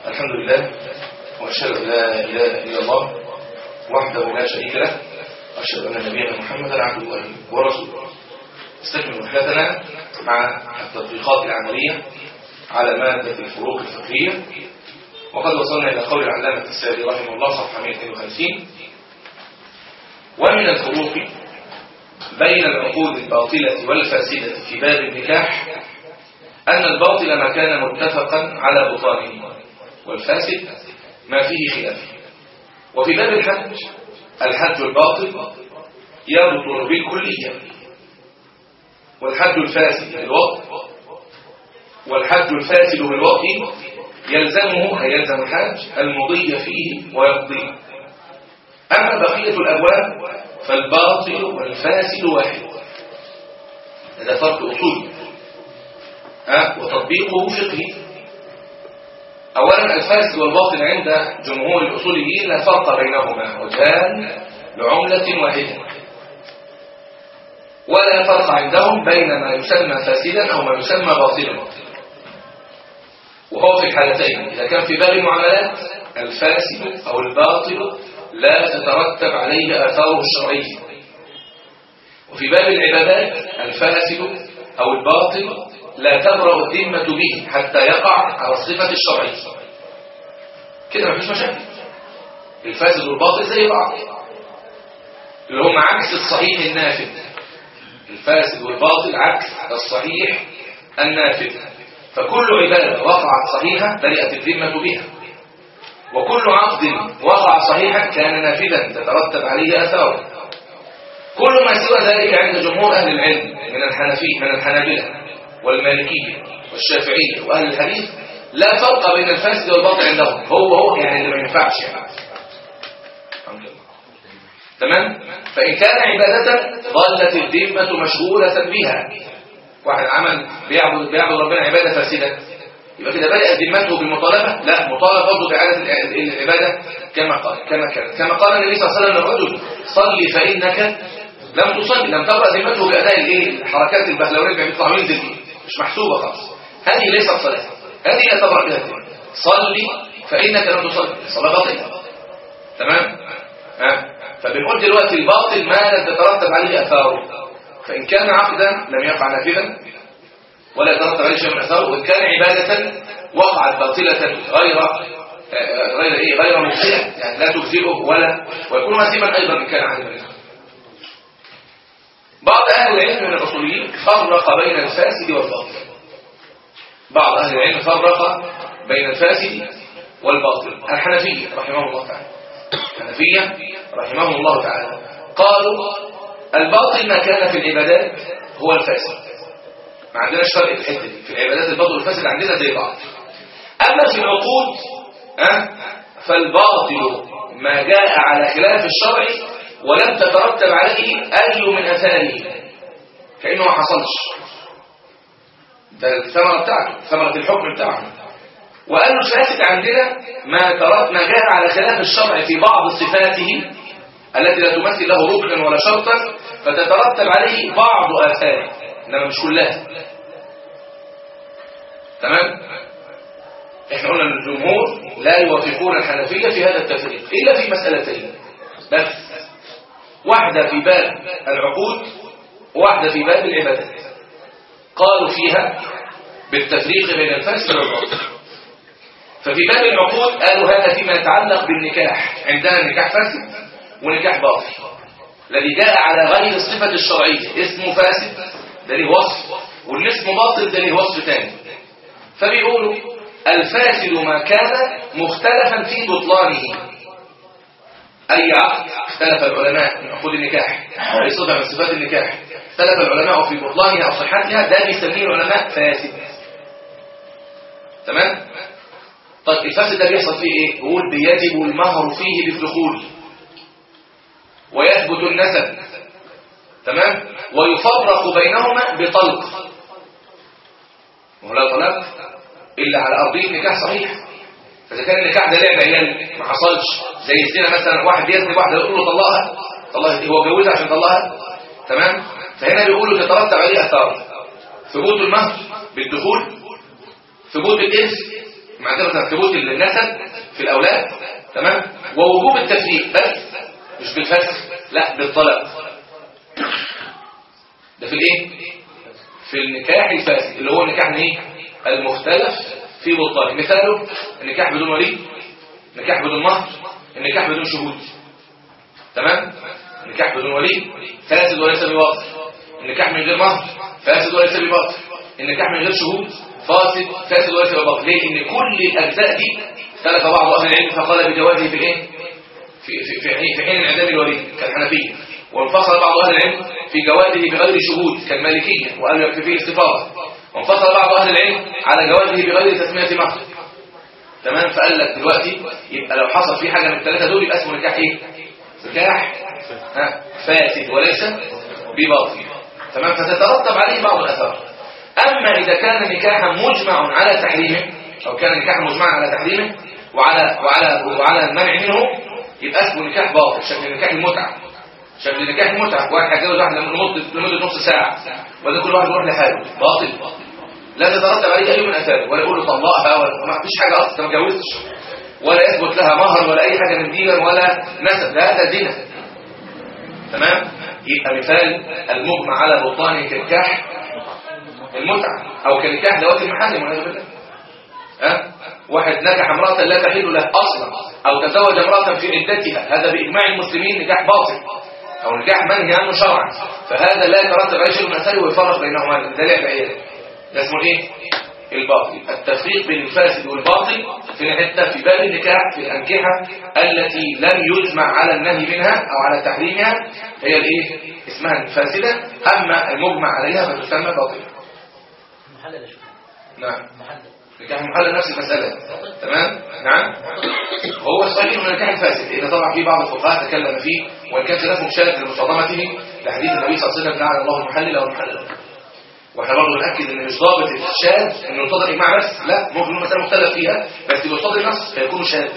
الحمد لله وأشهد أن لا إله إلا الله وحده لا شريك له وأشهد أن نبينا محمدا عبده ورسوله نستكمل رحلتنا مع التطبيقات العملية على مادة الفروق الفقهية وقد وصلنا إلى قول العلامة السعدي رحمه الله صفحة 152 ومن الفروق بين العقود الباطلة والفاسدة في باب النكاح أن الباطل ما كان متفقا على بطلانه والفاسد ما فيه خلاف وفي باب الحج الحج الباطل يبطل بالكلية والحج الفاسد بالوقت والحج الفاسد بالوقت يلزمه أي يلزم الحج المضي فيه ويقضي أما بقية الأبواب فالباطل والفاسد واحد هذا فرق أصولي أه؟ وتطبيقه فقهي أولا الفاسد والباطل عند جمهور الأصوليين لا فرق بينهما وجهان لعملة واحدة ولا فرق عندهم بين ما يسمى فاسدا أو ما يسمى باطلا وهو في الحالتين إذا كان في باب المعاملات الفاسد أو الباطل لا تترتب عليه آثاره الشرعية وفي باب العبادات الفاسد أو الباطل لا تبرأ الذمة به حتى يقع على الصفة الشرعية كده مفيش مشاكل الفاسد والباطل زي بعض اللي هم عكس الصحيح النافذ الفاسد والباطل عكس الصحيح النافذ فكل عبادة وقعت صحيحة برئت الذمة بها وكل عقد وقع صحيحا كان نافذا تترتب عليه آثاره كل ما سوى ذلك عند جمهور أهل العلم من الحنفي من الحنابلة والمالكية والشافعية وأهل الحديث لا فرق بين الفاسد والباطل عندهم هو هو يعني اللي ما ينفعش يعني تمام فإن كان عبادة ظلت الذمة مشغولة بها واحد عمل بيعبد بيعبد ربنا عبادة فاسدة يبقى كده بدأت ذمته بالمطالبة لا مطالب برضه بإعادة العبادة كما قال كما كان كما قال النبي صلى الله عليه وسلم للرجل صلي فإنك لم تصلي لم تبرأ ذمته بأداء الايه الحركات البهلوية اللي بيطلعوا ينزل فيه مش محسوبة خالص هذه ليست صلاة هذه لا تبرأ بها الذمة صلي فإنك لم تصلي الصلاة باطلة تمام ها فبنقول دلوقتي الباطل ما لم تترتب عليه أثاره فإن كان عقدا لم يقع نافذا ولا يترتب عليه شيء من أثاره وإن كان عبادة وقعت باطلة غير غير ايه غير مجزئه يعني لا تجزئه ولا ويكون واثما ايضا ان كان عالما بعض اهل العلم من الاصوليين فرق بين الفاسد والباطل بعض اهل العلم فرق بين الفاسد والباطل الحنفيه رحمهم الله تعالى الحنفيه رحمهم الله تعالى قالوا الباطل ما كان في العبادات هو الفاسد ما عندناش فرق في الحته دي في العبادات الباطل والفاسد عندنا زي بعض اما في العقود أه؟ فالباطل ما جاء على خلاف الشرع ولم تترتب عليه أي من أثاره كأنه ما حصلش ده الثمرة بتاعته ثمرة الحكم بتاعته وقالوا الفاسد عندنا ما ترت ما جاء على خلاف الشرع في بعض صفاته التي لا تمثل له ركنا ولا شرطا فتترتب عليه بعض آثاره إنما مش كلها تمام احنا قلنا ان الجمهور لا يوافقون الحنفية في هذا التفريق إلا في مسألتين بس واحدة في باب العقود وواحدة في باب العبادات قالوا فيها بالتفريق بين الفاسد والباطل ففي باب العقود قالوا هذا فيما يتعلق بالنكاح عندنا نكاح فاسد ونكاح باطل الذي جاء على غير الصفة الشرعية اسمه فاسد ده ليه وصف واللي اسمه باطل ده ليه وصف ثاني فبيقولوا الفاسد ما كان مختلفا في بطلانه أي عقد اختلف العلماء من عقود النكاح أي صفة من صفات النكاح اختلف العلماء في بطلانها أو صحتها ده بيسميه العلماء فاسد تمام؟ طيب الفاسد ده بيحصل فيه ايه؟ يقول بيجب المهر فيه بالدخول ويثبت النسب تمام؟ ويفرق بينهما بطلق وهو لا طلاق إلا على أرضية نكاح صحيح فإذا كان النكاح ده لعب عيال ما حصلش زي الزنا مثلا واحد بيزني واحدة يقول له طلقها طلقها هو جوزها عشان طلقها تمام فهنا بيقولوا تترتب عليه أثار ثبوت المهر بالدخول ثبوت الإرث معذره ثبوت النسب في الاولاد تمام ووجوب التفريق بس مش بالفسخ لا بالطلاق ده في الايه في النكاح الفاسد اللي هو نكاح ايه المختلف في بطلان مثاله النكاح بدون ولي النكاح بدون مهر النكاح بدون شهود تمام النكاح بدون ولي فاسد وليس بباطل النكاح من غير مهر فاسد وليس بباطل النكاح من غير شهود فاسد فاسد وليس بباطل ليه ان كل الاجزاء دي اختلف بعض اهل العلم فقال بجوازه في ايه في في في حين, في حين انعدام الولي كالحنفيه وانفصل بعض اهل العلم في جوازه بغير شهود كالمالكيه وقالوا يكفي فيه استفاضه وانفصل بعض اهل العلم على جوازه بغير تسميه مهر تمام فقال لك دلوقتي يبقى لو حصل في حاجه من الثلاثه دول يبقى اسمه نكاح ايه نكاح ها فاسد وليس بباطل تمام فتترتب عليه بعض الاثار اما اذا كان نكاحا مجمع على تحريمه او كان نكاحا مجمعا على تحريمه وعلى وعلى وعلى المنع منه يبقى اسمه نكاح باطل شكل نكاح المتعه شكل نكاح المتعه واحد هيتجوز واحده لمده لمده نص ساعه وده كل واحد يروح لحاله باطل لا تترتب عليه اي من اثاره ولا يقول له طلقها ولا ما فيش حاجه اصلا ما اتجوزتش ولا يثبت لها مهر ولا اي حاجه من دينا ولا نسب لا هذا زنا تمام يبقى مثال المجمع على بطلان كنكاح المتعه او كنكاح ذوات المحارم والعياذ بالله ها واحد نكح امراه لا تحل له اصلا او تزوج امراه في عدتها هذا باجماع المسلمين نكاح باطل او نكاح منهي عنه شرعا فهذا لا يترتب عليه شيء من اثاره ويفرق بينهما ده لعب عيال ده اسمه ايه الباطل التفريق بين الفاسد والباطل في حته في باب النكاح في الانكحه التي لم يجمع على النهي منها او على تحريمها هي الايه اسمها الفاسده اما المجمع عليها فتسمى باطله محلل شو نعم محلل نكاح المحلل نفس المساله تمام نعم هو الصحيح من النكاح الفاسد لان طبعا في بعض الفقهاء تكلم فيه وان كان خلافهم شاذ لمصادمته لحديث النبي صلى الله عليه وسلم لعن الله المحلل والمحلل واحنا برضه بنأكد ان مش ضابط الشاذ انه يرتضى الاجماع بس لا ممكن يكون مسألة مختلف فيها بس يرتضي النص فيكون شاذا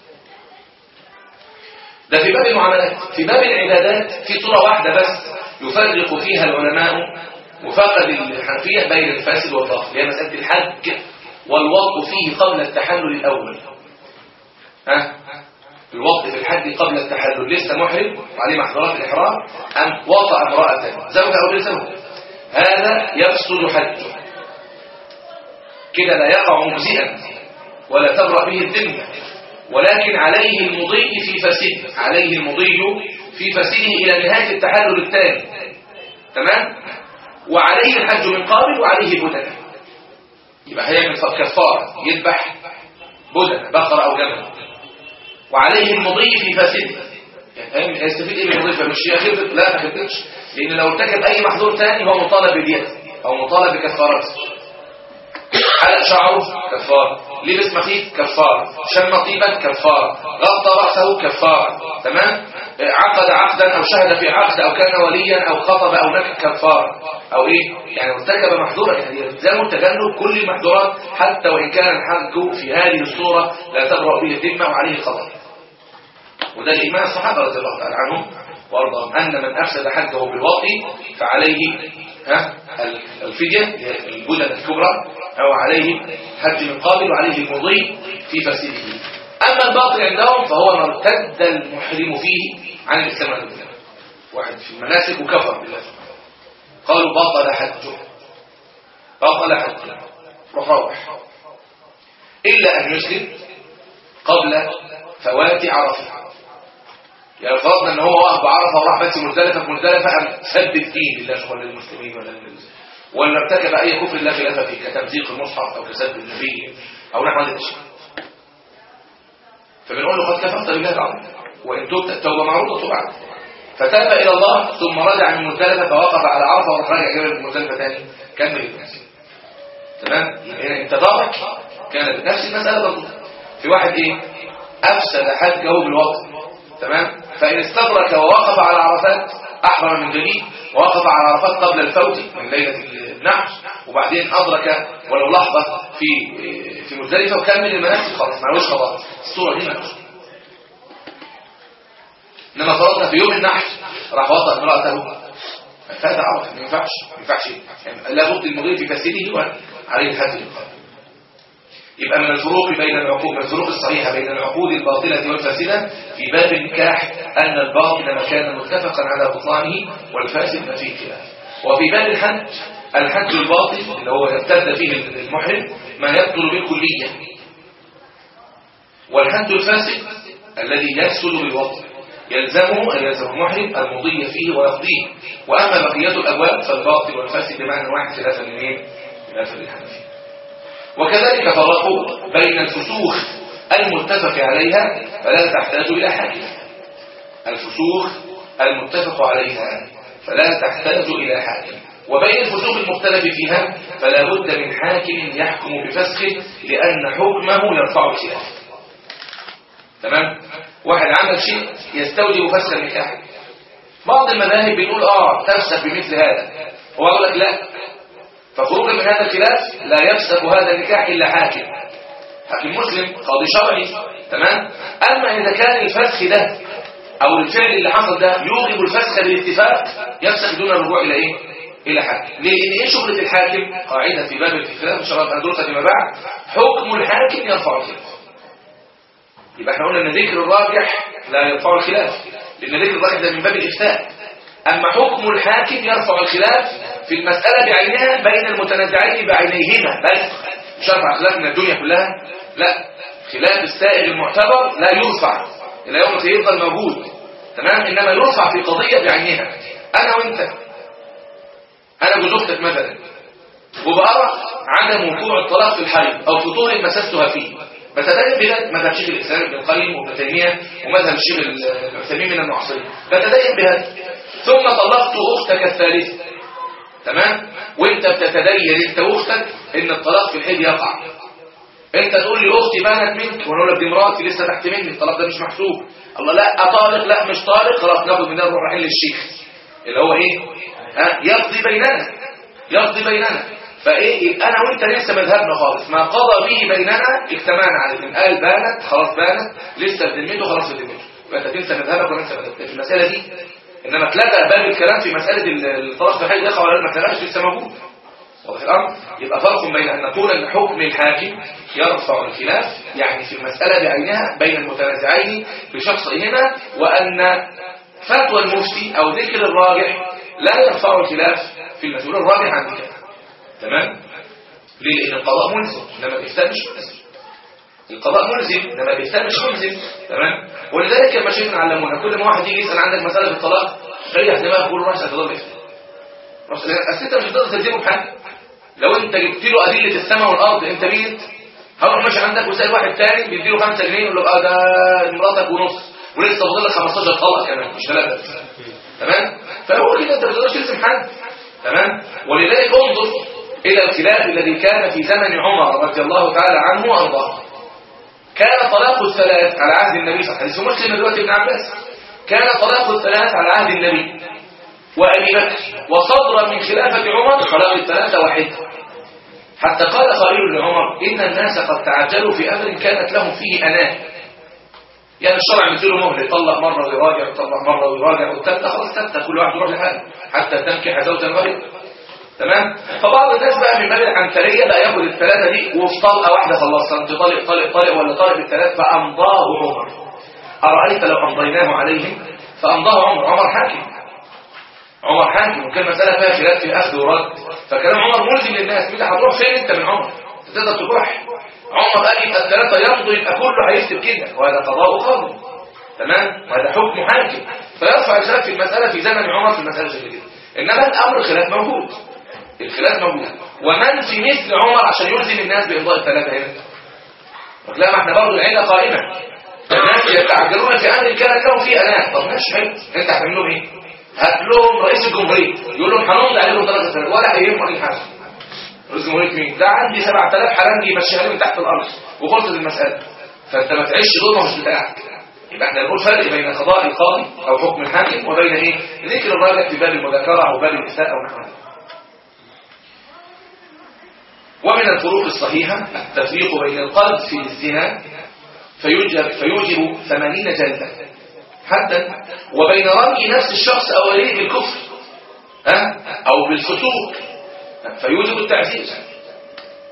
ده في باب المعاملات في باب العبادات في صورة واحدة بس يفرق فيها العلماء وفقد الحنفية بين الفاسد والباطل هي مسألة الحج والوضع فيه قبل التحلل الأول ها الوضع في الحج قبل التحلل لسه محرم وعليه محظورات الإحرام أم وطأ امرأة زوجة أو غير زوجة هذا يفسد حجه كده لا يقع مجزئا ولا تبرأ به الذمة ولكن عليه المضي في فسده عليه المضي في فسده إلى نهاية التحلل الثاني تمام وعليه الحج من قابل وعليه بدنة يبقى هيعمل كفارة يذبح بدنة بقرة أو جمل وعليه المضي في فسده يعني هيستفيد ايه من الوظيفه مش هي خدمه لا ما خدمتش لان لو ارتكب اي محظور ثاني هو مطالب بديته او مطالب بكفارته حلق شعره كفاره لبس مخيط كفاره شم طيبا كفاره غطى راسه كفاره تمام عقد عقدا او شهد في عقد او كان وليا او خطب او نكح كفاره او ايه يعني ارتكب محظورا يعني يلزم التجنب كل المحظورات حتى وان كان الحج في هذه الصوره لا تبرأ به الذمه وعليه القضاء وده الإيمان الصحابة رضي الله تعالى عنهم وارضاهم أن من أفسد حجه بالوطي فعليه ها الفدية البدن الكبرى أو عليه حج من قابل وعليه المضي في فسيده أما الباطل عندهم فهو ما ارتد المحرم فيه عن الإسلام والإسلام واحد في المناسك وكفر بالله قالوا بطل حجه بطل حجه روح روح إلا أن يسلم قبل فوات عرفه يعني فرضنا ان هو واقف بعرفه وراح بس مزدلفه في مزدلفه ام سد الدين لله ولا للمسلمين ولا للمسلمين ولا ارتكب اي كفر لا خلاف فيه كتمزيق المصحف او كسب النبي او نحو هذا الشيء فبنقول له قد كفرت بالله العظيم وان تبت التوبه معروضه تبعد فتاب الى الله ثم رجع من مزدلفه فوقف على عرفه وراح راجع جبل مزدلفه ثاني كمل الناس تمام هنا انت ضابط كانت نفس المساله برضه في واحد ايه افسد حجه بالوقت تمام فإن استدرك ووقف على عرفات أحرم من جديد ووقف على عرفات قبل الفوت من ليلة النحر وبعدين أدرك ولو لحظة في في مزدلفة وكمل المناسك خلاص معلوش خلاص الصورة دي مكتوبة إنما فرضنا في يوم النحر راح وطأ امرأته فات عرفة ما ينفعش ما ينفعش يعني لابد المضي في فسيده وعليه الحد القادم يبقى من الفروق بين العقود من الفروق الصحيحة بين العقود الباطلة والفاسدة في باب النكاح أن الباطل ما كان متفقا على بطلانه والفاسد ما فيه خلاف وفي باب الحج الحج الباطل اللي هو يرتد فيه المحرم ما يبطل بالكلية والحج الفاسد الذي يفسد بالوطن يلزمه أن يلزم المحرم المضي فيه ويقضيه وأما بقية الأبواب فالباطل والفاسد بمعنى واحد خلافا لمين؟ خلافا للحنفية وكذلك فرقوا بين الفسوخ المتفق عليها فلا تحتاج إلى حاكم الفسوخ المتفق عليها فلا تحتاج إلى حاكم وبين الفسوق المختلف فيها فلا بد من حاكم يحكم بفسخه لأن حكمه يرفع الخلاف تمام واحد عمل شيء يستوجب فسخ النكاح بعض المذاهب بيقول اه تفسخ بمثل هذا هو يقول لك لا فخروجا من هذا الخلاف لا يفسخ هذا النكاح الا حاكم حاكم مسلم قاضي شرعي تمام اما اذا كان الفسخ ده او الفعل اللي حصل ده يوجب الفسخ بالاتفاق يفسخ دون الرجوع الى ايه الى حاكم ليه لان ايه شغله الحاكم قاعده في باب الخلاف ان شاء الله هندرسها فيما بعد حكم الحاكم يرفع الخلاف يبقى احنا قلنا ان ذكر الراجح لا يرفع الخلاف لان ذكر الراجح ده من باب الافتاء اما حكم الحاكم يرفع الخلاف في المساله بعينها بين المتنازعين بعينيهما بس مش يرفع خلاف من الدنيا كلها لا خلاف السائغ المعتبر لا يرفع الى يوم يفضل موجود تمام انما يرفع في قضيه بعينها انا وانت انا جوز اختك مثلا وبأرى عدم وقوع الطلاق في الحيض او فطور مسستها فيه بتدين بهذا مذهب شيخ الاسلام ابن القيم وابن تيميه ومذهب الشيخ العثيمين من المعاصرين بتدين بهذا ثم طلقت اختك الثالثه تمام وانت بتتدين انت واختك ان الطلاق في الحيض يقع انت تقول لي اختي بانت منك وانا اقول لك دي مراتي لسه تحت مني الطلاق ده مش محسوب الله لا اطالق لا مش طالق خلاص ناخد من ده نروح رايحين للشيخ اللي هو ايه ها يقضي بيننا يقضي بيننا فايه يبقى انا وانت لسه مذهبنا خالص ما قضى به بيننا اجتمعنا عليه من قال بانت خلاص بانت لسه في ذمته خلاص في ذمته يبقى انت تنسى مذهبك وننسى مذهبك في المساله دي انما اتلغى باب الكلام في مساله الطلاق في حي يقع ولا ما اتلغاش لسه موجود واضح الامر يبقى فرق بين ان نقول ان حكم الحاكم يرفع الخلاف يعني في المساله بعينها بين المتنازعين بشخصهما وان فتوى المفتي او ذكر الراجح لا يرفع الخلاف في المسؤول الراجح عن ذكر تمام ليه لان القضاء ملزم انما الافتاء مش ملزم القضاء ملزم انما الافتاء مش ملزم تمام ولذلك لما شيخنا علمونا كل ما واحد يجي يسال عندك مساله في الطلاق ريح دماغك وقول روح اسال تضل اصل انت مش هتقدر تلزمه بحاجه لو انت جبت له ادله السماء والارض انت مين هروح ماشي عندك وسال واحد تاني بيديله 5 جنيه يقول له اه ده مراتك ونص ولسه فاضل لك 15 طلقه كمان مش ثلاثه تمام فهو كده انت ما تقدرش تلزم حد تمام ولذلك انظر إلى الخلاف الذي كان في زمن عمر رضي الله تعالى عنه وأرضاه كان طلاق الثلاث على عهد النبي صلى الله عليه وسلم مسلم دلوقتي ابن عباس كان طلاق الثلاث على عهد النبي وأبي بكر وصدر من خلافة عمر طلاق الثلاثة واحد حتى قال خليل لعمر إن الناس قد تعجلوا في أمر كانت لهم فيه أناه يعني الشرع مثله مهل يطلق مرة ويراجع يطلق مرة ويراجع والثالثة خلاص ثالثة كل واحد يروح لحاله حتى تنكح زوجا غيره تمام فبعض الناس بقى من باب العنتريه بقى ياخد الثلاثه دي وفي طلقه واحده خلصها انت طالق طالق طالق ولا طالق الثلاث فامضاه عمر ارايت لو امضيناه عليهم فامضاه عمر عمر حاكم عمر حاكم وكان مساله فيها خلاف في اخذ ورد فكلام عمر ملزم للناس انت هتروح فين انت من عمر تقدر تروح عمر قال يبقى الثلاثه يمضوا يبقى كله هيكتب كده وهذا قضاء قاضي تمام وهذا حكم حاكم فيرفع الخلاف في المساله في زمن عمر في المساله زي كده انما الامر خلاف موجود الخلاف موجود ومن في مثل عمر عشان يلزم الناس بإمضاء الثلاثة هنا لا ما احنا برضه العيلة قائمة الناس يتعجلون في أمر كانت لهم فيه أناة طب ماشي حلو أنت هتعمل لهم إيه؟ هات لهم رئيس الجمهورية يقول لهم هنمضي عليهم ثلاثة ثلاثة ولا هيهمهم أي حاجة رئيس الجمهورية مين؟ ده عندي 7000 حرنجي يمشيها لي من تحت الأرض وخلصت المسألة فأنت ما تعيش دول مش بتاعك يبقى احنا نقول فرق بين قضاء القاضي أو حكم الحاكم وبين إيه؟ ذكر الراجع في باب المذاكرة أو باب النساء أو نحو ذلك ومن الفروق الصحيحة التفريق بين القلب في الزنا فيوجب, فيوجب ثمانين جلدة حتى وبين رمي نفس الشخص أو وليه بالكفر ها؟ أو بالفسوق فيوجب التعزيز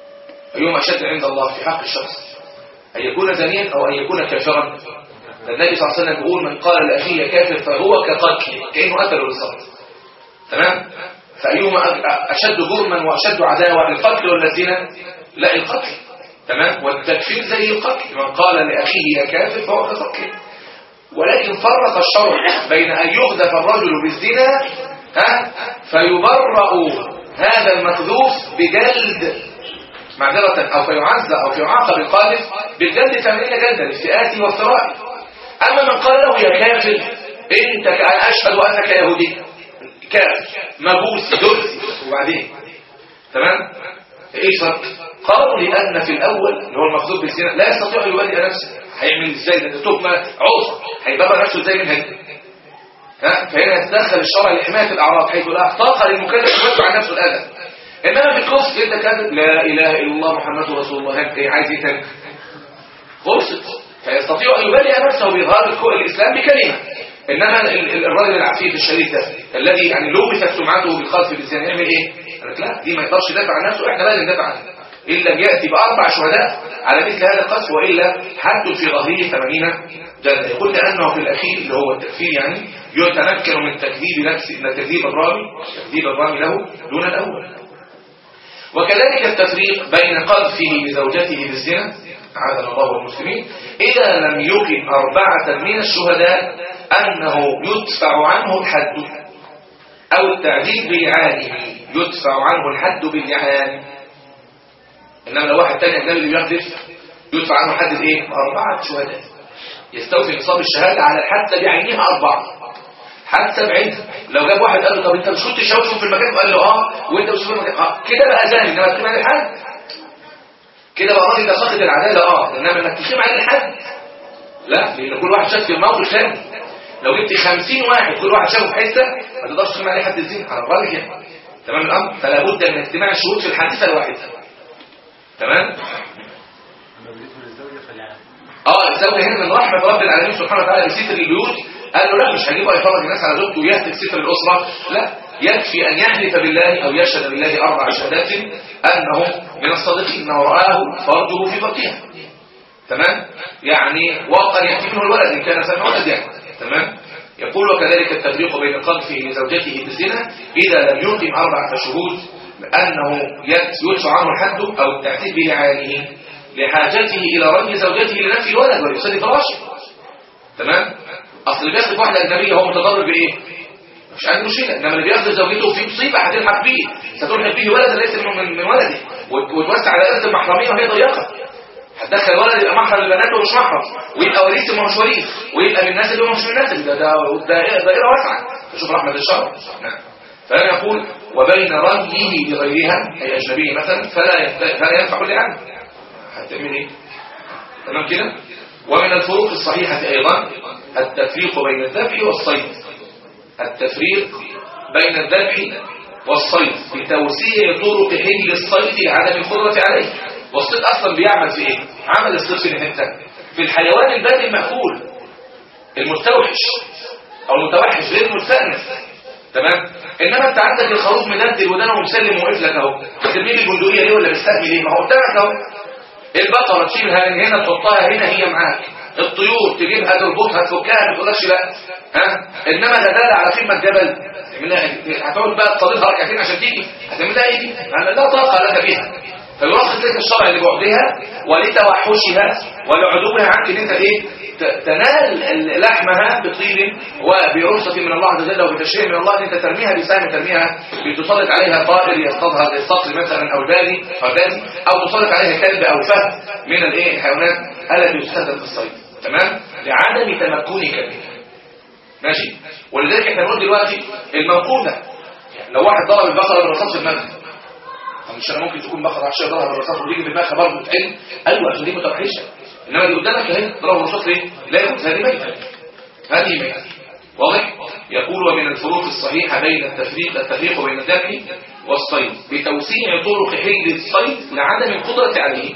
أيهما أشد عند الله في حق الشخص أن يكون زانيا أو أن يكون كافرا النبي صلى الله عليه وسلم يقول من قال لأخيه كافر فهو كقتل كأنه قتله بالصوت تمام فأيهما أشد جرما وأشد عداوة القتل ولا الزنا لا القتل تمام والتكفير زي القتل من قال لأخيه يا كافر فهو كقتل ولكن فرق الشرع بين أن يغذف الرجل بالزنا ها فيبرأ هذا المكذوف بجلد معذرة أو فيعزى أو فيعاقب القاذف بالجلد 80 جلدة لافتئاته وافترائه أما من قال له يا كافر أنت أنا أشهد أنك يهودي كافر مجوسي درسي وبعدين تمام ايش فرق قالوا لان في الاول اللي هو المخزوب بالزنا لا يستطيع ان يبرئ نفسه هيعمل ازاي ده تهمه عذر هيبرئ نفسه ازاي من هنا ها فهنا يتدخل الشرع لحمايه الاعراض حيث لا طاقه للمكلف يدفع عن نفسه الاذى انما في الكفر انت كاتب لا اله الا الله محمد رسول الله هات ايه عايز ايه تاني خلصت فيستطيع ان يبرئ نفسه باظهار الاسلام بكلمه انما الراجل العفيف الشريف ده الذي يعني لوبست سمعته بالقذف بالزنا يعمل ايه قالت لا دي ما يقدرش يدافع عن نفسه احنا لازم ندافع عنه ان لم ياتي باربع شهداء على مثل هذا القذف والا حد في ظهره 80 جلده يقول لانه في الاخير اللي هو التكفير يعني يتمكن من تكذيب نفسه من تكذيب الرامي تكذيب الرامي له دون الاول وكذلك التفريق بين قذفه لزوجته بالزنا عادنا الله والمسلمين إذا لم يقم أربعة من الشهداء أنه يدفع عنه الحد أو التعذيب بإعانه يدفع عنه الحد بالإعانة إنما لو واحد تاني أجنبي اللي بيحدث يدفع عنه حد إيه؟ أربعة شهداء يستوفي نصاب الشهادة على الحد بعينها أربعة حتى بعينها لو جاب واحد قال له طب انت مش كنت شاوشه في المكان قال له اه وانت مش في المكان اه كده بقى زاني انما تقيم عليه الحد كده بقى الراجل ده ساقط العداله اه انما انك تقيم عليه الحد لا لان كل واحد شاف في الموقف ثاني لو جبت 50 واحد كل واحد شافه في حته ما تقدرش تقيم عليه حد الزين على الراجل يعني تمام الامر فلا بد من اجتماع الشهود في الحادثه الواحده تمام اه الزوجه هنا من رحمه رب العالمين سبحانه وتعالى بستر البيوت قال له لا مش هجيبه يفرج الناس على زوجته ويهتك ستر الاسره لا يكفي ان يحلف بالله او يشهد بالله اربع شهادات انه من الصادقين انه راه فرجه في بطيها تمام يعني وقد ياتي منه الولد ان كان سمع ولد يعني تمام يقول وكذلك التفريق بين قذفه لزوجته بالزنا اذا لم يقم اربعه شهود انه يدفع عنه الحد او التعذيب بلعانه لحاجته الى رجل زوجته لنفي الولد وليصلي فراشه تمام اصل اللي بياخد واحده اجنبيه هو متضرر بايه مش عنده مشكله انما اللي بياخد زوجته في مصيبه هتلحق بيه ستلحق به ولدا ليس من من ولده وتوسع دائره المحرميه وهي ضيقه هتدخل ولد يبقى محرم لبناته ومش محرم ويبقى وريث ومش وريث ويبقى من الناس اللي مش من الناس ده ده دائره واسعه شوف رحمه الشرع نعم فأنا يقول وبين رميه بغيرها أي أجنبي مثلا فلا فلا ينفع لعنه هتعمل إيه؟ تمام كده؟ ومن الفروق الصحيحة أيضا التفريق بين الذبح والصيد التفريق بين الذبح والصيد بتوسيع طرق حل الصيد لعدم القدرة عليه والصيد أصلا بيعمل في إيه؟ عمل الصيد في الحتة في الحيوان البادئ المأكول المستوحش أو المتوحش غير المستأنس تمام انما انت عندك الخروف مدلدل ودانه ومسلم وواقف لك اهو ترميه بالبندقيه ليه ولا مستهمي ليه ما هو قدامك اهو البقره تشيلها من هنا تحطها هنا هي معاك الطيور تجيبها تربطها تفكها ما تقولكش لا ها انما ده دل على قمه جبل هتقعد بقى تصادفها ركعتين عشان تيجي هتعملها ايه دي؟ لا طاقه لك فيها فيرخص لك الشرع لبعدها ولتوحشها ولعدوها عنك ان انت ايه تنال لحمها بطيب وبرخصة من الله عز وجل وبتشريع من الله ان انت ترميها بسهم ترميها بتسلط عليها طائر يصطادها زي الصقر مثلا او البالي او البالي او تسلط عليها كلب او فهد من الايه الحيوانات التي تستخدم في الصيد تمام لعدم تمكنك منها ماشي ولذلك احنا بنقول دلوقتي الموقوده يعني لو واحد ضرب البقره بالرصاص في المنهج مش انا ممكن تكون بقره عشان ضربها بالرصاص وتيجي في دماغها برضه تحل ايوه عشان دي متوحشه انما دي قدامك اهي ضربها بالرصاص ليه؟ لا يجوز هذه ميته هذه ميته واضح؟ يقول ومن الفروق الصحيحه بين التفريق التفريق بين الذبح والصيد بتوسيع طرق حل الصيد لعدم القدره عليه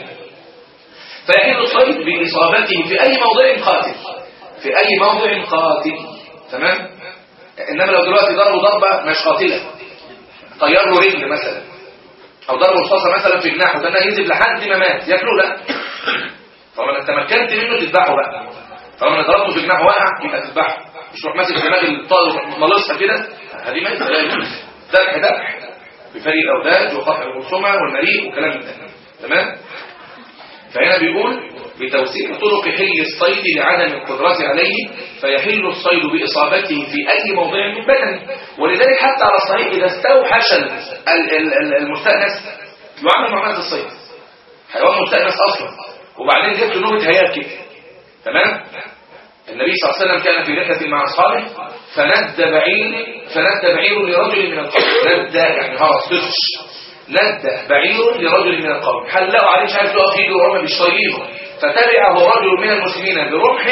فيحل الصيد باصابته في اي موضع قاتل في اي موضع قاتل تمام؟ انما لو دلوقتي ضربه ضربه مش قاتله طير له رجل مثلا او ضربه رصاصه مثلا في جناحه ده ينزل لحد ما مات ياكله لا طالما انت تمكنت منه تذبحه بقى طالما انا ضربته في جناحه وقع يبقى تذبحه مش تروح ماسك دماغ الطائر ملصها كده هذه ما لا يجوز ذبح ذبح بفريق الاوداد وقطع الرسومه والمريء وكلام من ده تمام فهنا بيقول بتوسيع طرق حل الصيد لعدم القدرة عليه فيحل الصيد بإصابته في أي موضع من بدنه ولذلك حتى على الصحيح إذا استوحش ال- ال- ال- المستأنس يعمل معاملة الصيد حيوان مستأنس أصلا وبعدين جبت نوبة هياك كده تمام النبي صلى الله عليه وسلم كان في رحلة مع أصحابه فند بعير فند بعير لرجل من القوم ند يعني خلاص تفش ند بعير لرجل من القوم حلقوا عليه مش عارف يقف يجي ورمى بالشيطان فتبعه رجل من المسلمين برمح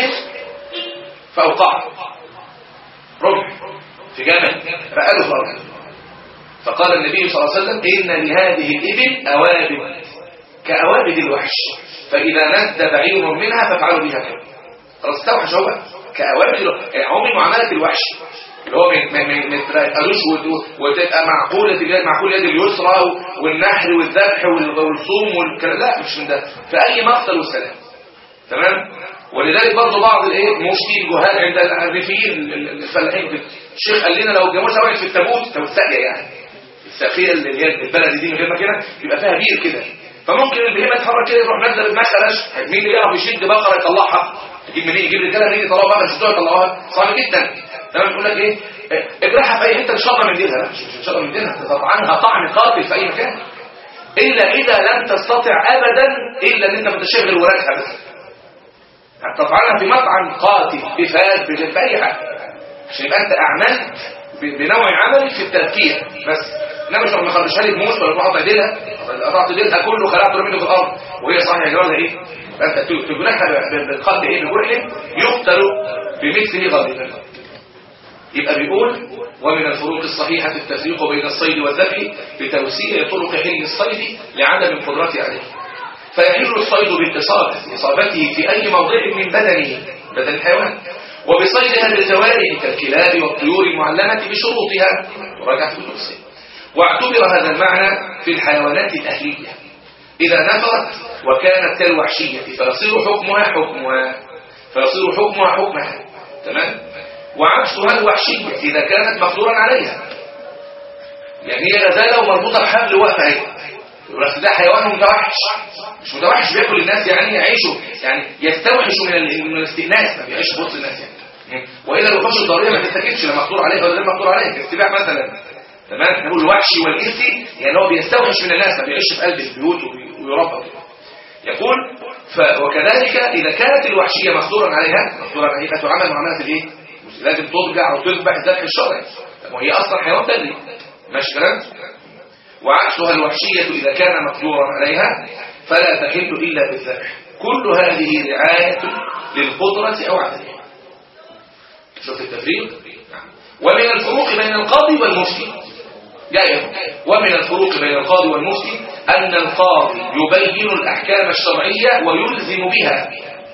فأوقعه رمح في جمل رأله في أرضه فقال النبي صلى الله عليه وسلم إن لهذه الإبل أوابد كأوابد الوحش فإذا ند بعير منها فافعلوا بها كذا خلاص استوحش هو بقى كأوابد الوحش يعني عمري معاملة الوحش اللي هو ما- ما ما- ما تتقالوش وت- وتبقى معقولة اليد معقول اليد اليسرى والنحر والذبح وال- والصوم والكلام لا مش من ده في أي مقتل والسلام تمام ولذلك برضه بعض الايه مفتي الجهال عند الريفيين ال- ال- الفلاحين كده. الشيخ قال لنا لو الجاموسه وقعت في التابوت لو الساقيه يعني الساقيه اللي هي البلد دي من غير ما كده يبقى فيها بير كده فممكن البهيمه تتحرك كده يروح نازله بدماغها مين اللي يعرف يشد بقره يطلعها يجيب منين يجيب رجاله منين يطلعوها بقره يشدوها يطلعوها صعب جدا تمام يقول لك ايه إيه، اجرحها في اي حته ان شاء الله من دينها لا مش مش ان شاء الله من دينها تطعنها طعن قاتل في اي مكان الا اذا لم تستطع ابدا الا ان انت متشغل ورقها بس هتطعنها في مطعن قاتل بفاس بجد بأي حاجة عشان يبقى انت اعملت ب- بنوع عمل في التفكير بس انما مش ما خرجها لي بموس ولا قطع ايديها قطعت ايديها كله خلعته رميته في الارض وهي صحيح يا جماعه ايه انت ت- تجرحها ب- بالقلب ايه بجرح يقتل بمثله غالبا يبقى بيقول ومن الفروق الصحيحة التفريق بين الصيد والذبح بتوسيع طرق حل الصيد لعدم القدرة عليه فيحل الصيد بالإصابة إصابته في أي موضع من بدنه بدن الحيوان وبصيدها بالجوارح كالكلاب والطيور المعلمة بشروطها وراجعت في التفصيل واعتبر هذا المعنى في الحيوانات الأهلية إذا نفرت وكانت كالوحشية فيصير حكمها حكمها فيصير حكمها حكمها تمام وعكسها الوحشية إذا كانت مقدورا عليها يعني هي غزالة ومربوطة بحبل واقفة اهي يقول لك ده حيوان متوحش مش متوحش بياكل الناس يعني يعيشوا يعني يستوحش من ال- من الاستئناس ما بيعيش بوسط الناس يعني والا الوحوش الضاريه ما تتاكلش لا مقدور عليها ولا غير مقدور عليها كالسباع مثلا تمام احنا بنقول الوحشي والانسي يعني هو بيستوحش من الناس ما بيعيش في قلب البيوت وبي- ويربى كده. يقول ف وكذلك اذا كانت الوحشيه مقدورا عليها مقدورا عليها تعامل معامله الايه لازم ترجع وتذبح الذبح الشرعي وهي اصلا حيوان بري ماشي كلام وعكسها الوحشية إذا كان مقدورا عليها فلا تحل إلا بالذبح كل هذه رعاية للقدرة أو عدمها شوف التفريق نعم. ومن الفروق بين القاضي والمفتي جاية ومن الفروق بين القاضي والمفتي أن القاضي يبين الأحكام الشرعية ويلزم بها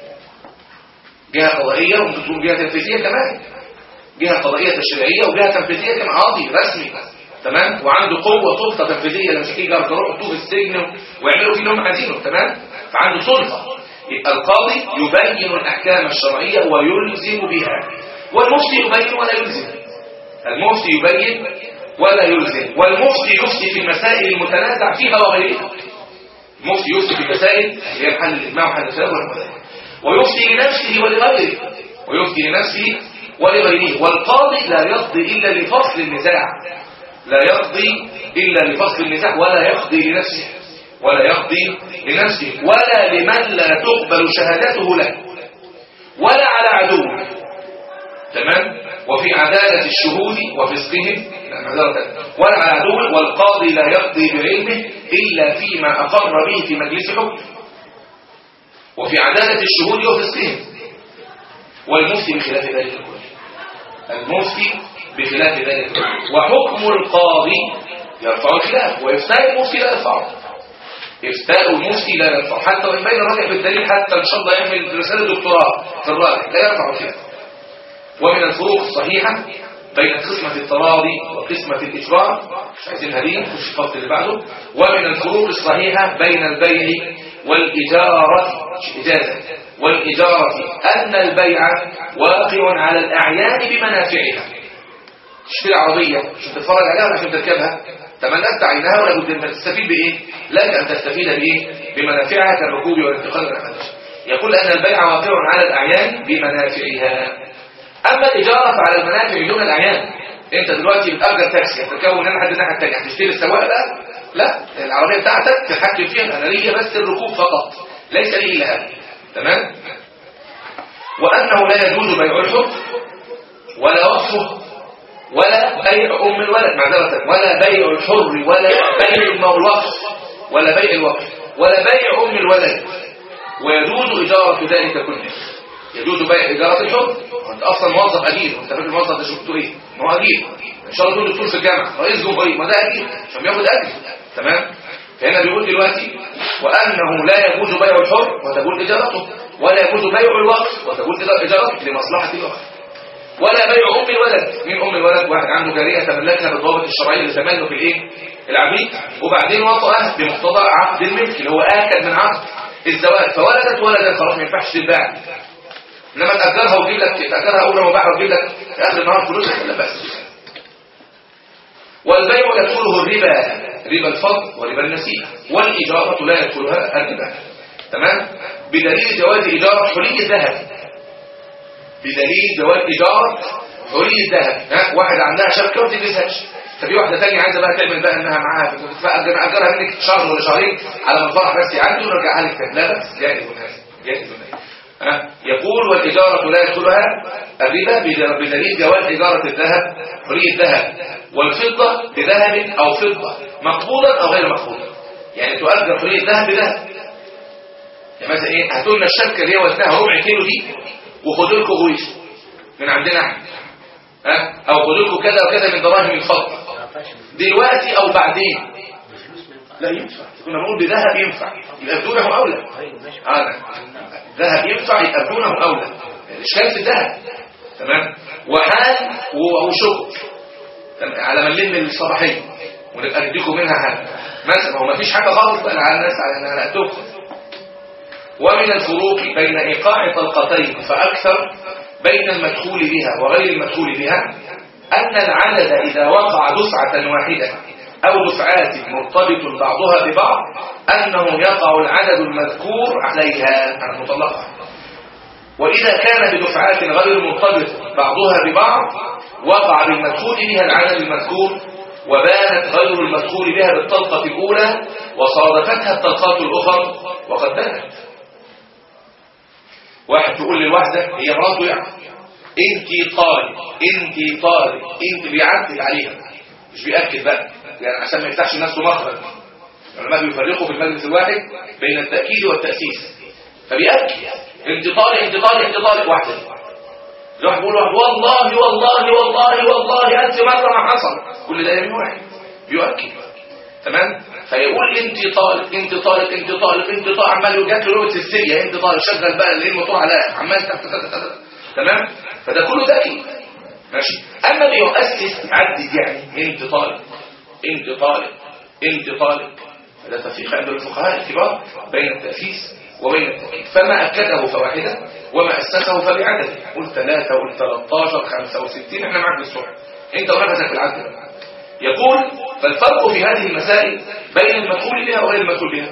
جهة قضائية وممكن تكون جهة تنفيذية كمان جهة قضائية تشريعية وجهة تنفيذية كمان قاضي رسمي تمام وعنده قوة سلطة تنفيذية لما تيجي يروحوا في السجن ويعملوا فيه اللي هم عايزينه تمام فعنده سلطة يبقى القاضي يبين الأحكام الشرعية ويلزم بها والمفتي يبين ولا يلزم المفتي يبين ولا يلزم والمفتي يفتي في المسائل المتنازع فيها وغيرها المفتي يفتي في المسائل اللي هي محل الإجماع ومحل الخلاف والمذاهب ويفتي لنفسه ولغيره ويفتي لنفسه ولغيره والقاضي لا يقضي إلا لفصل النزاع لا يقضي إلا لفصل النزاع ولا يقضي لنفسه ولا يقضي لنفسه ولا لمن لا تقبل شهادته له ولا على عدوه تمام وفي عدالة الشهود وفسقهم لا، معذرة. ولا على عدوه والقاضي لا يقضي بعلمه إلا فيما أقر به في مجلس حكم وفي عدالة الشهود وفسقهم والمفتي بخلاف ذلك كله المفتي بخلاف ذلك كله وحكم القاضي يرفع الخلاف وإفتاء المفتي لا يرفعه إفتاء المفتي لا يرفع حتى وإن بين الراجع بالدليل حتى إن شاء الله يعمل رسالة دكتوراه في الراجع لا يرفع الخلاف ومن الفروق الصحيحة بين قسمة التراضي وقسمة الإجبار مش عايزين هدين مش الفصل اللي بعده ومن الفروق الصحيحة بين البيع والإجارة مش إجازة والإجارة أن البيع واقع على الأعيان بمنافعها تشتري عربية عشان تتفرج عليها ولا عشان تركبها تمنت عينها ولا بد ان تستفيد بايه لك ان تستفيد بايه بمنافعها كالركوب والانتقال والحدث يقول ان البيع واقع على الاعيان بمنافعها اما الاجاره فعلى المنافع دون الاعيان انت دلوقتي بتاجر تاكسي هتركبه من لحد الناحيه الثانيه هتشتري السواق لا لا العربيه بتاعتك تتحكم فيها انا ليا بس الركوب فقط ليس لي الا هذا تمام وانه لا يجوز بيع الحر ولا وصفه ولا بيع أم الولد معذرة ولا بيع الحر ولا بيع الوقف ولا بيع الوقف ولا بيع أم الولد ويجوز إجارة ذلك كله يجوز بيع إجارة الحر وأنت أصلا موظف أجير وأنت فاكر الموظف ده شفته إيه؟ ما هو أجير إن شاء الله تكون دكتور في الجامعة رئيس جمهورية ما ده أجير عشان بياخد أجر تمام؟ فهنا بيقول دلوقتي وأنه لا يجوز بيع الحر وتجوز إجارته ولا يجوز بيع الوقف وتجوز إجارته لمصلحة الوقف ولا بيع ام الولد مين ام الولد واحد عنده جاريه تملكها بالضوابط الشرعيه اللي تملك الايه العبيد وبعدين وطأها بمقتضى عقد الملك اللي هو اكد من عقد الزواج فولدت ولدا خلاص ما ينفعش تتباع انما تاجرها وتجيب لك تاجرها اول ما باعها وتجيب لك في اخر النهار فلوسك لا باس والبيع يدخله الربا ربا الفضل وربا النسيئه والاجاره لا يدخلها الربا تمام بدليل جواز اجاره حلي الذهب بدليل جواز إيجار حرية ذهب ها واحد عندها شبكة وما تلبسهاش ففي واحدة ثانيه عايزة بقى تعمل بقى انها معاها فأجرها منك شهر ولا شهرين على ما الفرح بس يعدي ونرجعها لك تاني لا بس جائز وناس جائز وناس ها يقول والإجارة لا يدخلها الربا بدليل جواز إجارة الذهب حرية ذهب والفضة بذهب أو فضة مقبوضا أو غير مقبوضا يعني تؤجر حرية ذهب بذهب يعني مثلا ايه هاتوا لنا الشبكة اللي هي وزنها ربع كيلو دي وخدوا لكم غويش من عندنا احنا ها او خدوا لكم كذا وكذا من دراهم الفضه دلوقتي او بعدين لا ينفع كنا بنقول بذهب ينفع يبقى بدونه اولى اه ذهب ينفع يبقى بدونه اولى الاشكال في الذهب تمام وحال وشكر على ما نلم الصباحيه ونبقى نديكم منها حاجه مثلا هو ما فيش حاجه خالص بقى على الناس على انها تؤخذ ومن الفروق بين إيقاع طلقتين فأكثر بين المدخول بها وغير المدخول بها أن العدد إذا وقع دفعة واحدة أو دفعات مرتبط بعضها ببعض أنه يقع العدد المذكور عليها المطلقة وإذا كان بدفعات غير مرتبط بعضها ببعض وقع بالمدخول بها العدد المذكور وبانت غير المدخول بها بالطلقة الأولى وصادفتها الطلقات الأخرى وقد بانت واحد تقول للواحدة هي مراته يعني انت طالب انت طالب انت بيعدل عليها مش بيأكد بقى يعني عشان ما يفتحش نفسه مخرج العلماء بيفرقوا في المجلس الواحد بين التأكيد والتأسيس فبيأكد انت طالب انت طالب انت طالب واحدة الواحد بيقول واحد والله والله والله والله ألف مرة ما حصل كل ده يمين واحد بيؤكد تمام فيقول انت طالب انت طالب انت طالب انت طالب عمال يجات له لغه السريه انت طالب شغل بقى اللي الموتور على عمال تحت تمام فده كله ذكي ماشي اما بيؤسس يعدي يعني انت طالب انت طالب انت طالب فده تفريق عند الفقهاء الكبار بين التاسيس وبين التأكيد فما أكده فواحدة وما أسسه فبعدد قلت ثلاثة قلت 13 65 احنا معك بالسرعة انت ونفسك في العدد يقول فالفرق في هذه المسائل بين المدخول بها وغير المدخول بها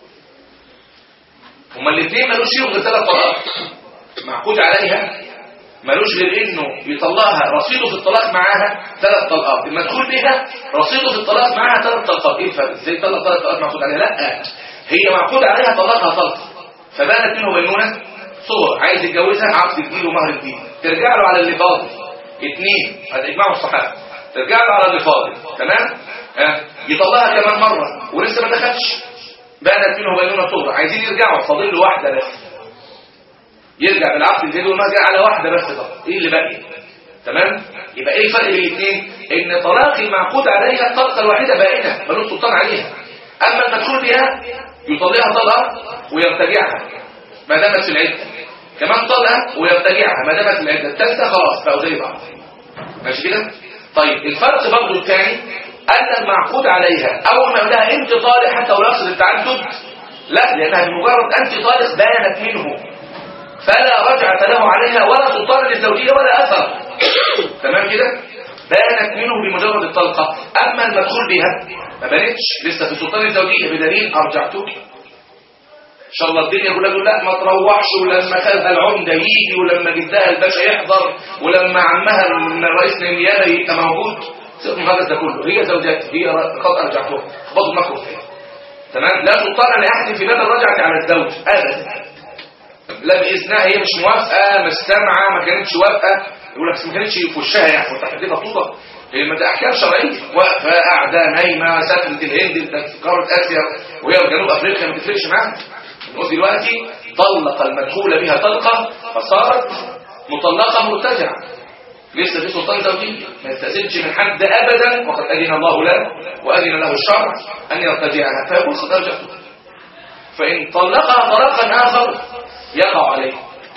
هما الاثنين ملوش فيهم غير ثلاث طلاق معقود عليها ملوش غير انه يطلقها رصيده في الطلاق معاها ثلاث طلقات المدخول بها رصيده في الطلاق معاها ثلاث طلقات ايه الفرق ازاي طلق ثلاث طلقات معقود عليها لا هي معقود عليها طلقها طلقه فبانت منه بينونه صور عايز يتجوزها عقد جديد ومهر جديد ترجع له على اللي فاضل اثنين هذا اجماع الصحابه ترجع له على اللي فاضل تمام ها يطلقها كمان مره ولسه ما دخلش بانت منه بينونه صغرى عايزين يرجعوا فاضل له واحده بس يرجع بالعقد الجديد والمرجع على واحده بس فقط ايه اللي باقي تمام يبقى ايه الفرق بين الاثنين ان طلاق المعقود عليها الطلقه الواحده بائنه ملوش سلطان عليها اما المدخول بها يطلقها طلقه ويرتجعها ما دامت في العده كمان طلقه ويرتجعها ما دامت في العده الثالثه خلاص بقوا زي بعض ماشي كده طيب الفرق برضه الثاني ان المعقود عليها اول ما يقول لها انت طالق حتى ولو يقصد التعدد لا لانها بمجرد انت طالق بانت منه فلا رجعه له عليها ولا سلطان للزوجيه ولا اثر تمام كده بانت منه بمجرد الطلقه اما المدخول بها ما بانتش لسه في سلطان الزوجيه بدليل ارجعتك ان شاء الله الدنيا كلها تقول لا ما تروحش ولما خالها العمده يجي ولما جدها الباشا يحضر ولما عمها الرئيس النيابه يبقى موجود سيبهم هذا ده كله هي زوجاتي هي قد ارجعتها خبطوا مكر فيها تمام لا سلطان لاحد في باب الرجعه على الزوج ابدا لا باذنها هي مش موافقه مش سامعه ما كانتش واقفه يقول لك ما كانتش في وشها يعني وانت دي مطلوبه هي ما ده احكام شرعيه واقفه قاعده نايمه سافرت الهند في قاره اسيا وهي في جنوب افريقيا ما تفرقش معاها نقول دلوقتي طلق المدخول بها طلقه فصارت مطلقه مرتجعه لسه في سلطان زوجيه ما يستأذنش من حد ابدا وقد اذن الله له واذن له الشرع ان يرتجعها فيقول قد ارجعته فان طلقها طلاقا اخر يقع عليه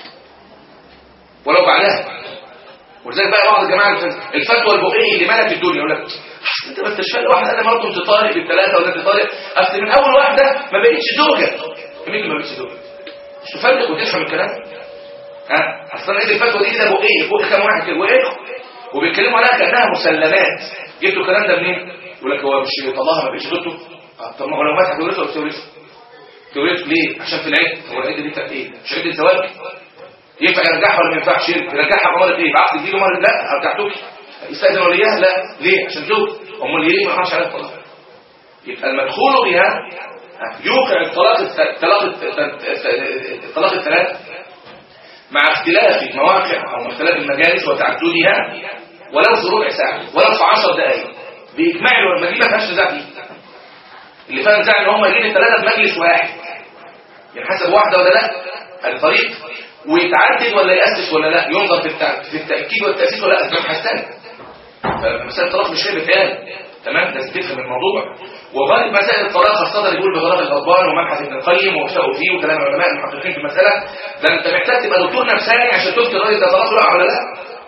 ولو بعدها ولذلك بقى بعض الجماعه الفتوى البقيه اللي ملت الدنيا يقول لك انت ما انتش فاهم واحده انا مرته انت طالق بالثلاثه ولا انت طالق اصل من اول واحده ما بقتش زوجه مين اللي ما بقتش زوجه مش تفرق وتفهم الكلام ها اصلا ايه الفتوى دي كده بقيه فوق كام واحد كده وقعوا وبيتكلموا عليها كانها مسلمات جبتوا الكلام ده منين يقول لك هو مش طلعها ما بقتش زوجته طب ما هو لو مسح تورثه ولا تورثه تورثه ليه عشان في العيد هو العيد دي بتاعت ايه مش عيد الزواج ينفع يرجعها ولا ما ينفعش يرجعها بمرض ايه بعقد جديد ومرض لا ارجعتوك يستاذن وليها لا ليه عشان زوج امال ليه ما يحرمش عليها الطلاق يبقى المدخول بها يوقع الطلاق الطلاق الطلاق الثلاث مع اختلاف المواقع او اختلاف المجالس وتعددها ولو في ربع ساعه ولو في 10 دقائق باجماع ما دي ما فيهاش نزاع دي اللي فيها نزاع ان هم يجيبوا الثلاثه في مجلس واحد يعني حسب واحده ولا لا الطريق ويتعدد ولا يأسس ولا لا ينظر في, التع... في التأكيد والتأسيس ولا لا اسباب حسان فمسائل الطلاق مش هي بتقال تمام لازم تفهم الموضوع وغالب مسائل الطلاق خاصة اللي يقول بغرض الأطباء ومبحث ابن القيم ووفقوا فيه وكلام العلماء المحققين في المسألة ده انت محتاج تبقى دكتور نفساني عشان تفتي الراجل ده طلاق لا ولا لا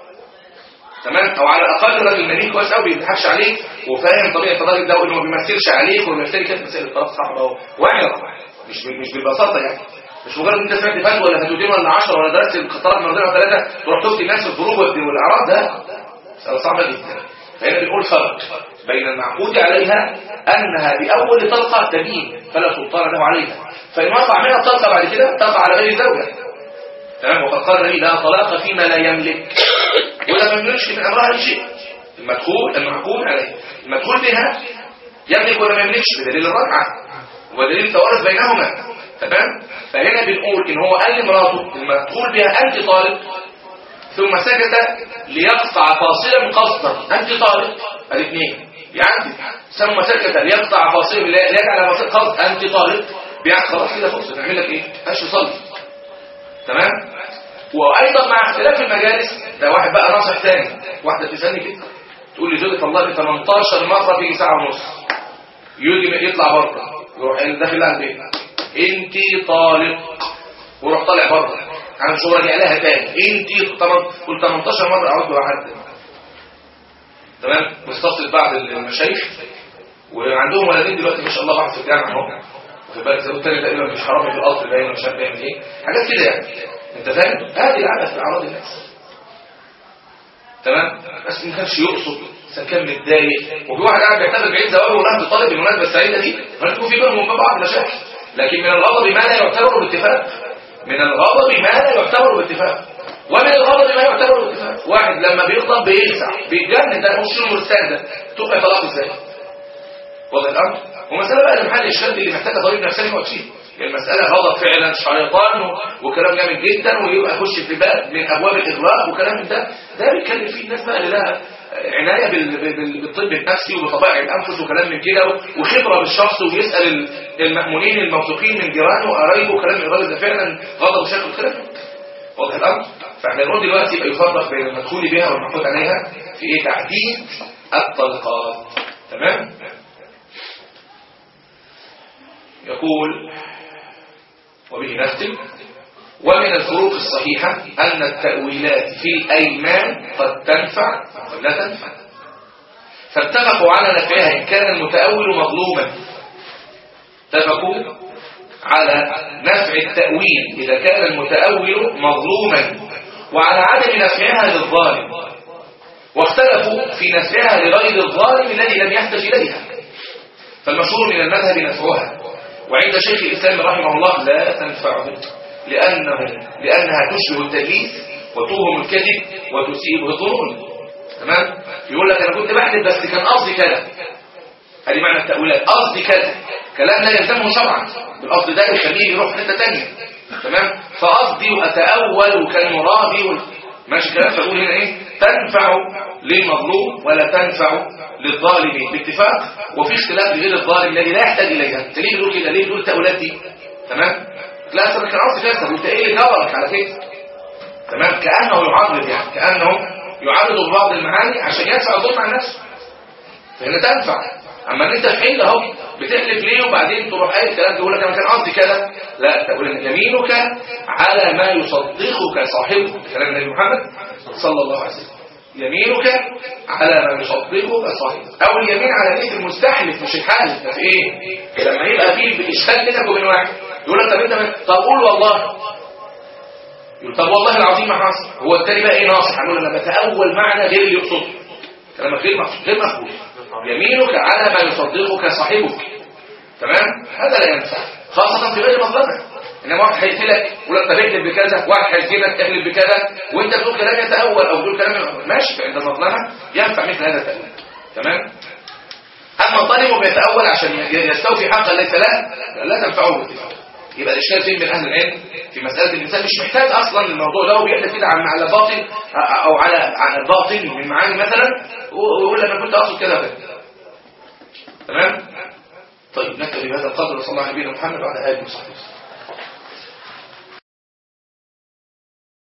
تمام او على الاقل الراجل النبي كويس قوي ما بيضحكش عليك وفاهم طبيعه الراجل ده وانه ما بيمثلش عليك وبيفتري كده مسائل الطلاق صعبه اهو واعي مش مش بالبساطه يعني مش مجرد انت سمعت فتوى ولا فتوتين ولا 10 ولا درست الخطرات من ولا ثلاثه تروح تفتي الناس في الفروج والاعراض ده مساله صعبه جدا فهنا بنقول فرق بين المعقود عليها انها باول طلقه تبين فلا سلطان له عليها فان وقع منها الطلقه بعد كده تقع على غير زوجها تمام وقد قال النبي لا طلاق فيما لا يملك ولا ما يملكش من امرها شيء المدخول المعقود عليه المدخول بها يملك ولا ما يملكش بدليل الرجعه ودليل التوارث بينهما تمام فهنا بنقول ان هو قال لمراته المدخول بها انت طالب ثم سكت ليقطع فاصلا قصدا انت طالب الاثنين يعني ثم سكت ليقطع فاصلا ليجعل فاصل قصد انت طالب يعني خلاص كده فرصه نعمل لك ايه ماشي صلي تمام وايضا مع اختلاف المجالس ده واحد بقى ناصح تاني واحده تسالني كده تقول لي زوجة طلقني 18 مره في ساعه ونص يجي يطلع بره يروح داخل لها البيت انت طالق وروح طالع بره انا مش راجع لها تاني انت قلت 18 مره اعود بحد تمام مستفصل بعض المشايخ وعندهم ولدين دلوقتي ما شاء الله واحد في الجامعه اهو واخد بالك زي التاني تقريبا مش حرامي في القصر باين مش عارف بيعمل ايه حاجات كده يعني انت فاهم هذه العبث في اعراض الناس تمام بس ما كانش يقصد بس كان متضايق وفي واحد قاعد بيعتبر بعيد زواجه ونهض طالب بالمناسبه السعيده دي هتكون في بينهم وبين بعض مشاكل لكن من الغضب ما لا يعتبر باتفاق من الغضب ما لا يعتبر باتفاق ومن الغضب ما يعتبر باتفاق واحد لما بيغضب بيلسع بيتجنن ده مش شنو مرسال ده تبقى طلاق ازاي واضح الامر ومساله بقى المحل الشد اللي محتاجه طبيب نفساني يقعد فيه المسألة غضب فعلا شيطان وكلام جامد جدا ويبقى يخش في باب من أبواب الإغراق وكلام من ده ده بيتكلم فيه الناس بقى اللي لها عناية بالطب النفسي وبطبائع الأنفس وكلام من كده وخبرة بالشخص ويسأل المأمونين الموثوقين من جيرانه وقرايبه وكلام الراجل ده فعلا غضب وشكل كده واضح الأمر فاحنا نقول دلوقتي يبقى يفرق بين المدخول بها والمحمود عليها في ايه تعديد الطلقات تمام يقول وبه نختم ومن الفروق الصحيحة أن التأويلات في الأيمان قد تنفع وقد لا تنفع فاتفقوا على نفعها إن كان المتأول مظلوما اتفقوا على نفع التأويل إذا كان المتأول مظلوما وعلى عدم نفعها للظالم واختلفوا في نفعها لغير الظالم الذي لم يحتج إليها فالمشهور من المذهب نفعها وعند شيخ الإسلام رحمه الله لا تنفعه لأنه لأنها تشبه التدليس وتوهم الكذب وتسيء الظنون تمام يقول لك أنا كنت بحلف بس كان قصدي كذا هذه معنى التأويلات قصدي كذا كلام لا يلزمه شرعا القصد ده يخليه يروح حته ثانيه تمام فقصدي واتاول وكان مرادي وال... ماشي كلام فاقول هنا ايه تنفع للمظلوم ولا تنفع للظالم باتفاق وفي اختلاف لغير الظالم الذي لا يحتاج اليها انت ليه بتقول كده ليه بتقول التاويلات دي تمام لا اصل كان قصدي كذا وانت ايه اللي جبرك على كده تمام كانه يعرض يعني كانه يعرض ببعض المعاني عشان يدفع الظلم عن نفسه فهنا تنفع اما انت الحين اهو بتحلف ليه وبعدين تروح قايل الكلام تقول لك انا كان قصدي كذا لا تقول ان يمينك على ما يصدقك صاحبه كلام النبي محمد صلى الله عليه وسلم يمينك على ما يصدقك صاحبه او اليمين على نيه المستحلف مش الحالف ده في ايه لما يبقى فيه اشكال بينك وبين واحد يقول لك طب انت طب قول والله يقول طب والله العظيم ما حصل هو التاني بقى ايه ناصح هنقول انا بتاول معنى غير اللي يقصده كلامك غير مقصود غير مقبول يمينك على ما يصدقك صاحبك تمام هذا لا ينفع خاصة في غير مظلمة انما واحد هيقتلك يقول لك طب احلف بكذا واحد هيسيبك احلف بكذا وانت بتقول كلام يتأول او بتقول كلام ماشي عند المظلمة ينفع مثل هذا التأويل تمام اما الظالم بيتأول عشان يستوفي حقا ليس له لا تنفعه باتفاق يبقى الاشكال فين من اهل العلم في مساله الانسان مش محتاج اصلا الموضوع ده وبيحلف كده عن على باطل او على عن الباطل من معاني مثلا ويقول انا كنت اقصد كده كده تمام طيب نكتفي بهذا القدر وصلى الله على نبينا محمد وعلى اله وصحبه